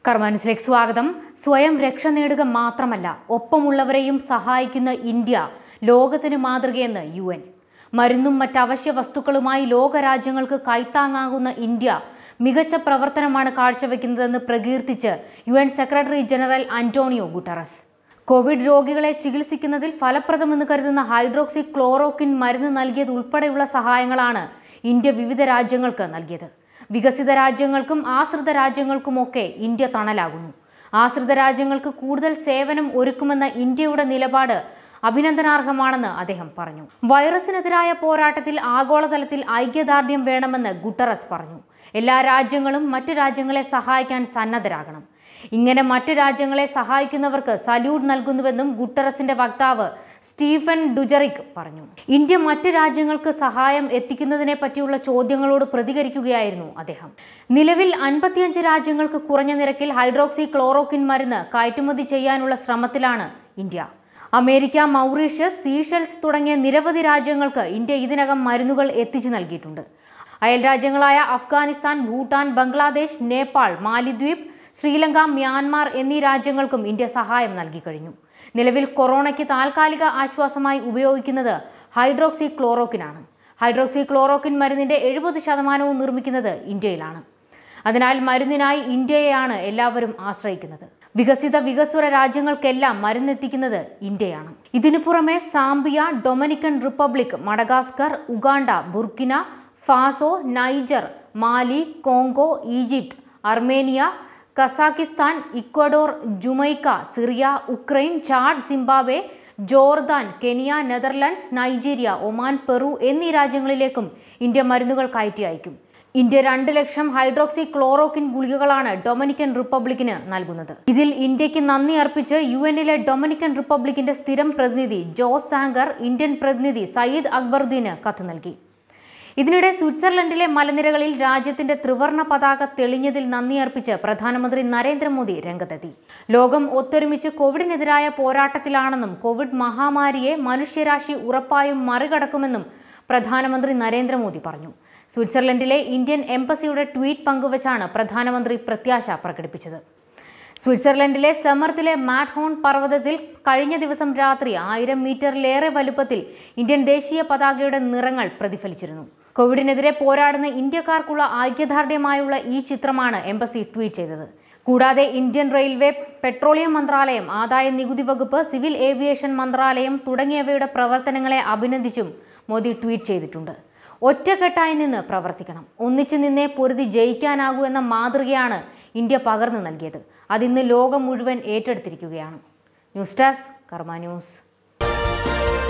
കർമാനുസിലേക്ക് സ്വാഗതം സ്വയം രക്ഷ നേടുക മാത്രമല്ല ഒപ്പമുള്ളവരെയും സഹായിക്കുന്ന ഇന്ത്യ ലോകത്തിന് മാതൃകയെന്ന് യു എൻ മരുന്നും മറ്റ് അവശ്യ വസ്തുക്കളുമായി ലോകരാജ്യങ്ങൾക്ക് കൈത്താങ്ങാകുന്ന ഇന്ത്യ മികച്ച പ്രവർത്തനമാണ് കാഴ്ചവെക്കുന്നതെന്ന് പ്രകീർത്തിച്ച് U N secretary general Antonio Guterres Covid രോഗികളെ ചികിത്സിക്കുന്നതിൽ ഫലപ്രദമെന്ന് കരുതുന്ന ഹൈഡ്രോക്സി ക്ലോറോക്കിൻ മരുന്ന് നൽകിയത് ഉൾപ്പെടെയുള്ള സഹായങ്ങളാണ് ഇന്ത്യ വിവിധ രാജ്യങ്ങൾക്ക് നൽകിയത് വികസിത രാജ്യങ്ങൾക്കും ആശ്രിത രാജ്യങ്ങൾക്കുമൊക്കെ ഇന്ത്യ തണലാകുന്നു ആശ്രിത രാജ്യങ്ങൾക്ക് കൂടുതൽ സേവനം ഒരുക്കുമെന്ന ഇന്ത്യയുടെ നിലപാട് അഭിനന്ദനാർഹമാണെന്ന് അദ്ദേഹം പറഞ്ഞു വൈറസിനെതിരായ പോരാട്ടത്തിൽ ആഗോളതലത്തിൽ ഐക്യദാർഢ്യം വേണമെന്ന് ഗുട്ടറസ് പറഞ്ഞു എല്ലാ രാജ്യങ്ങളും മറ്റു രാജ്യങ്ങളെ സഹായിക്കാൻ സന്നദ്ധരാകണം ഇങ്ങനെ മറ്റു രാജ്യങ്ങളെ സഹായിക്കുന്നവർക്ക് സല്യൂട്ട് നൽകുന്നുവെന്നും ഗുട്ടറസിന്റെ വക്താവ് സ്റ്റീഫൻ ഡുജറിക് പറഞ്ഞു ഇന്ത്യ മറ്റു രാജ്യങ്ങൾക്ക് സഹായം എത്തിക്കുന്നതിനെ പറ്റിയുള്ള ചോദ്യങ്ങളോട് പ്രതികരിക്കുകയായിരുന്നു അദ്ദേഹം നിലവിൽ അൻപത്തിയഞ്ച് രാജ്യങ്ങൾക്ക് കുറഞ്ഞ നിരക്കിൽ ഹൈഡ്രോക്സി ക്ലോറോക്കിൻ മരുന്ന് കയറ്റുമതി ചെയ്യാനുള്ള ശ്രമത്തിലാണ് ഇന്ത്യ അമേരിക്ക മൗറീഷ്യസ് സീഷെൽസ് തുടങ്ങിയ നിരവധി രാജ്യങ്ങൾക്ക് ഇന്ത്യ ഇതിനകം മരുന്നുകൾ എത്തിച്ചു നൽകിയിട്ടുണ്ട് അയൽ രാജ്യങ്ങളായ അഫ്ഗാനിസ്ഥാൻ ഭൂട്ടാൻ ബംഗ്ലാദേശ് നേപ്പാൾ മാലിദ്വീപ് ശ്രീലങ്ക മ്യാൻമാർ എന്നീ രാജ്യങ്ങൾക്കും ഇന്ത്യ സഹായം നൽകി കഴിഞ്ഞു നിലവിൽ കൊറോണയ്ക്ക് താൽക്കാലിക ആശ്വാസമായി ഉപയോഗിക്കുന്നത് ഹൈഡ്രോക്സി ക്ലോറോക്കിനാണ് ഹൈഡ്രോക്സി ക്ലോറോക്കിൻ മരുന്നിന്റെ എഴുപത് ശതമാനവും നിർമ്മിക്കുന്നത് ഇന്ത്യയിലാണ് അതിനാൽ മരുന്നിനായി ഇന്ത്യയെയാണ് എല്ലാവരും ആശ്രയിക്കുന്നത് വികസിത വികസ്വര രാജ്യങ്ങൾക്കെല്ലാം മരുന്നെത്തിക്കുന്നത് ഇന്ത്യയാണ് ഇതിനു പുറമെ Zambia Dominican Republic Madagascar Uganda Burkina Faso Niger Mali Congo Egypt Armenia Kazakhstan Ecuador Jamaica Syria Ukraine Chad Zimbabwe Jordan Kenya Netherlands Nigeria Oman Peru എന്നീ രാജ്യങ്ങളിലേക്കും ഇന്ത്യ മരുന്നുകൾ കയറ്റി അയക്കും ഇന്ത്യ രണ്ട് ലക്ഷം ഹൈഡ്രോക്സി ക്ലോറോക്കിൻ ഗുളികകളാണ് ഡൊമിനിക്കൻ റിപ്പബ്ലിക്കിന് നൽകുന്നത് ഇതിൽ ഇന്ത്യക്ക് നന്ദി അർപ്പിച്ച് യു എന്നിലെ ഡൊമിനിക്കൻ റിപ്പബ്ലിക്കിന്റെ സ്ഥിരം പ്രതിനിധി ജോസ് സാങ്കർ ഇന്ത്യൻ പ്രതിനിധി സയ്യിദ് അക്ബറുദ്ദീന് കത്ത് നൽകി ഇതിനിടെ സ്വിറ്റ്സർലൻഡിലെ മലനിരകളിൽ രാജ്യത്തിന്റെ ത്രിവർണ പതാക തെളിഞ്ഞതിൽ നന്ദി അർപ്പിച്ച് പ്രധാനമന്ത്രി നരേന്ദ്രമോദി രംഗത്തെത്തി ലോകം ഒത്തൊരുമിച്ച് കോവിഡിനെതിരായ പോരാട്ടത്തിലാണെന്നും കോവിഡ് മഹാമാരിയെ മനുഷ്യരാശി ഉറപ്പായും മറികടക്കുമെന്നും പ്രധാനമന്ത്രി നരേന്ദ്രമോദി പറഞ്ഞു സ്വിറ്റ്സർലൻഡിലെ ഇന്ത്യൻ എംബസിയുടെ ട്വീറ്റ് പങ്കുവച്ചാണ് പ്രധാനമന്ത്രി പ്രത്യാശ പ്രകടിപ്പിച്ചത് സ്വിറ്റ്സർലൻഡിലെ സമർത്തിലെ മാറ്റ്ഹോൺ പർവ്വതത്തിൽ കഴിഞ്ഞ ദിവസം രാത്രി ആയിരം മീറ്ററിലേറെ വലുപ്പത്തിൽ ഇന്ത്യൻ ദേശീയ പതാകയുടെ നിറങ്ങൾ പ്രതിഫലിച്ചിരുന്നു കോവിഡിനെതിരെ പോരാടുന്ന ഇന്ത്യക്കാർക്കുള്ള ഐക്യദാർഢ്യമായുള്ള ഈ ചിത്രമാണ് എംബസി ട്വീറ്റ് ചെയ്തത് കൂടാതെ ഇന്ത്യൻ റെയിൽവേ പെട്രോളിയം മന്ത്രാലയം ആദായ നികുതി വകുപ്പ് സിവിൽ ഏവിയേഷൻ മന്ത്രാലയം തുടങ്ങിയവയുടെ പ്രവർത്തനങ്ങളെ അഭിനന്ദിച്ചും മോദി ട്വീറ്റ് ചെയ്തിട്ടുണ്ട് ഒറ്റക്കെട്ടായി നിന്ന് പ്രവർത്തിക്കണം ഒന്നിച്ചു നിന്നേ പൊരുതി ജയിക്കാനാകൂ എന്ന മാതൃകയാണ് ഇന്ത്യ പകർന്നു നൽകിയത് അതിന്ന് ലോകം മുഴുവൻ ഏറ്റെടുത്തിരിക്കുകയാണ് ന്യൂസ് ഡെസ്ക് കർമ്മ ന്യൂസ്